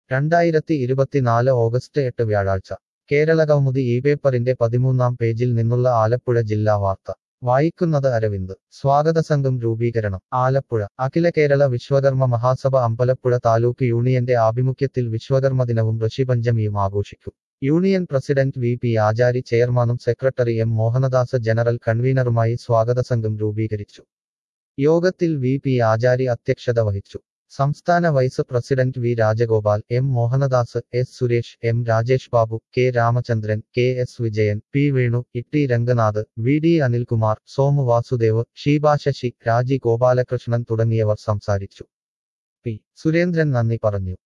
രണ്ടായിരത്തി ഇരുപത്തിനാല് ഓഗസ്റ്റ് എട്ട് വ്യാഴാഴ്ച കേരള കൗമുദി ഈ പേപ്പറിന്റെ പതിമൂന്നാം പേജിൽ നിന്നുള്ള ആലപ്പുഴ ജില്ലാ വാർത്ത വായിക്കുന്നത് അരവിന്ദ് സ്വാഗത സംഘം രൂപീകരണം ആലപ്പുഴ അഖില കേരള വിശ്വകർമ്മ മഹാസഭ അമ്പലപ്പുഴ താലൂക്ക് യൂണിയന്റെ ആഭിമുഖ്യത്തിൽ വിശ്വകർമ്മ ദിനവും ഋഷിപഞ്ചമിയും ആഘോഷിക്കും union president V P Achari ചെയർമാനും സെക്രട്ടറി എം മോഹനദാസ് ജനറൽ കൺവീനറുമായി സ്വാഗത സംഘം രൂപീകരിച്ചു യോഗത്തിൽ വി പി ആചാരി അധ്യക്ഷത വഹിച്ചു സംസ്ഥാന vice president V Rajagopal M Mohanadas S Suresh M Rajesh Babu K Ramachandran K S Vijayan P Venu Itty Ranganath V D Anilkumar Somu Vasudev Sheeba Sasi Raji Gopalakrishnan തുടങ്ങിയവർ സംസാരിച്ചു പി സുരേന്ദ്രൻ നന്ദി പറഞ്ഞു